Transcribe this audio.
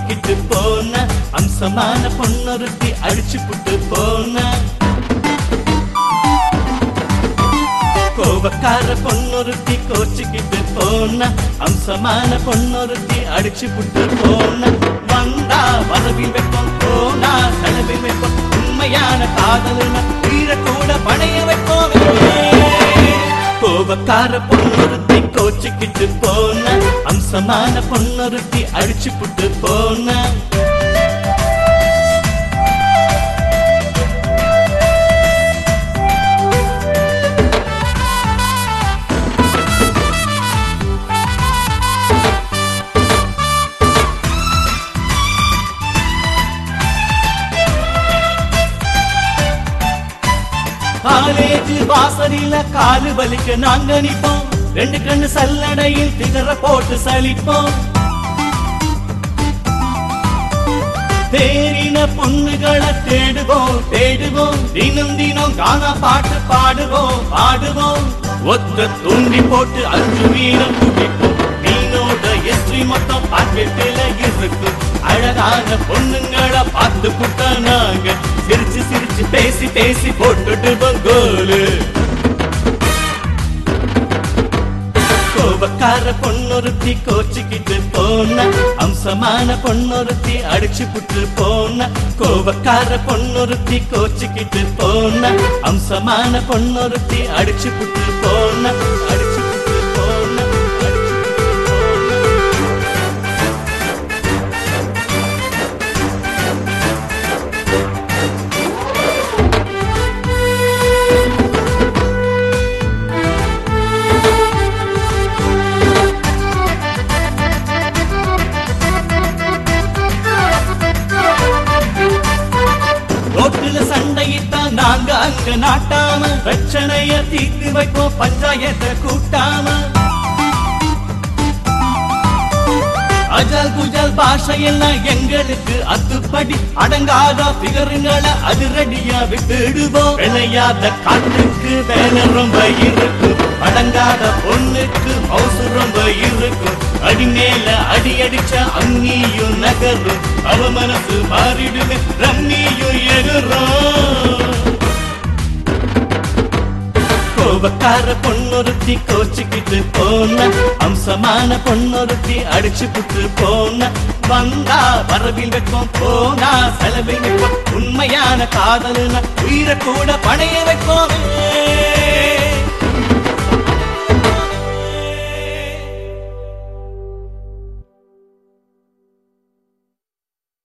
கோச்சிக்கிட்டு போன அம்சமான பொண்ணொருத்தி அடிச்சு புட்டு போன கோபக்கார பொண்ணொருத்தி கோச்சிக்கிட்டு போன அம்சமான பொண்ணொருத்தி அடிச்சு புட்டு போன வந்தா வரவில் வைப்போம் போனா செலவில் வைப்போம் உண்மையான காதலுன வீர கூட பணைய வைப்போம் கோபக்கார பொண்ணொருத்தி கோச்சிக்கிட்டு போன அம்சமான பொண்ணொருத்தி அடிச்சு புட்டு போன காலேஜ் வாசலில காலு வலிக்க நாங்க நிப்போம் ரெண்டு கண்ணு சல்லடையில் திகர போட்டு சலிப்போம் தேறின பொண்ணுகளை தேடுவோம் தேடுவோம் தினம் தினம் காணா பாட்டு பாடுவோம் பாடுவோம் ஒத்த தூண்டி போட்டு அஞ்சு வீரம் குடிப்போம் மீனோட எஸ்ட்ரி மொத்தம் பாக்கெட்டில இருக்கும் அழகான பொண்ணுங்களை பார்த்து புட்ட நாங்க சிரிச்சு சிரிச்சு பேசி பேசி போட்டுட்டு கோலு கோபக்கார பொண்ணொருத்தி கோச்சிக்கிட்டு போன அம்சமான பொண்ணொருத்தி அடிச்சு புட்டு போன கோபக்கார பொண்ணொருத்தி கோச்சிக்கிட்டு போன அம்சமான பொண்ணொருத்தி அடிச்சு புட்டு போன அடிச்சு புட்டு போன அடிச்சு புட்டு போன ரோட்டுல சண்டையிட்டா நாங்க அங்க நாட்டாம பிரச்சனைய தீர்த்து வைப்போம் பஞ்சாயத்தை கூட்டாம அஜல் குஜல் பாஷையெல்லாம் எங்களுக்கு அத்துப்படி அடங்காத பிகருங்களை அதிரடியா விட்டுடுவோம் விளையாத காட்டுக்கு வேலை ரொம்ப இருக்கும் அடங்காத பொண்ணுக்கு மவுசு ரொம்ப இருக்கும் அடி மேல அடி அடிச்ச அங்கியும் நகரும் அவ மனசு மாறிடுமே ரம்மியும் எகுறோம் கோபக்கார பொண்ணொருத்தி கோச்சிக்கிட்டு போன அம்சமான பொண்ணொருத்தி அடிச்சு புட்டு போன வந்தா வரவில் வைப்போம் போனா செலவில் வைப்போம் உண்மையான காதலுன உயிரை கூட பணைய வைப்போம்